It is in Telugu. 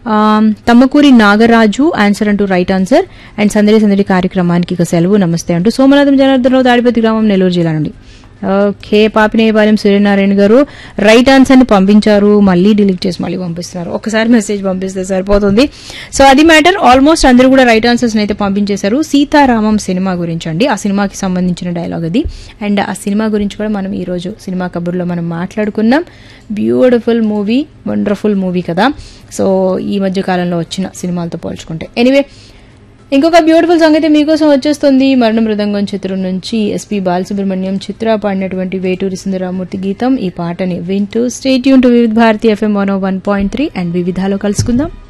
ఆమ్, తమ్మకూరి నాగరాజు ఆన్సర్ అంటూ రైట్ ఆన్సర్ అండ్ సందడి సందడి కార్యక్రమానికి ఇక సెలవు నమస్తే అంటూ సోమనాథం జనార్దనరావు తాడిపత్రి గ్రామం నెల్లూరు జిల్లా నుండి ఓకే పాపినేయపాలెం సూర్యనారాయణ గారు రైట్ ఆన్సర్ ని పంపించారు మళ్ళీ డిలీట్ చేసి మళ్ళీ పంపిస్తున్నారు ఒకసారి మెసేజ్ పంపిస్తే సరిపోతుంది సో అది మ్యాటర్ ఆల్మోస్ట్ అందరూ కూడా రైట్ ఆన్సర్స్ అయితే పంపించేశారు సీతారామం సినిమా గురించి అండి ఆ సినిమాకి సంబంధించిన డైలాగ్ అది అండ్ ఆ సినిమా గురించి కూడా మనం ఈ రోజు సినిమా కబుర్లో మనం మాట్లాడుకున్నాం బ్యూటిఫుల్ మూవీ వండర్ఫుల్ మూవీ కదా సో ఈ మధ్య కాలంలో వచ్చిన సినిమాలతో పోల్చుకుంటే ఎనీవే ఇంకొక బ్యూటిఫుల్ సాంగ్ అయితే మీకోసం వచ్చేస్తుంది మరణ మృదంగం చిత్రం నుంచి ఎస్పి బాలసుబ్రహ్మణ్యం చిత్ర పాడినటువంటి వేటూరి సుందరామూర్తి గీతం ఈ పాటని వింటూ stay tuned to Vividha Bharati FM one one point three and వివిధాలో కలుసుకుందాం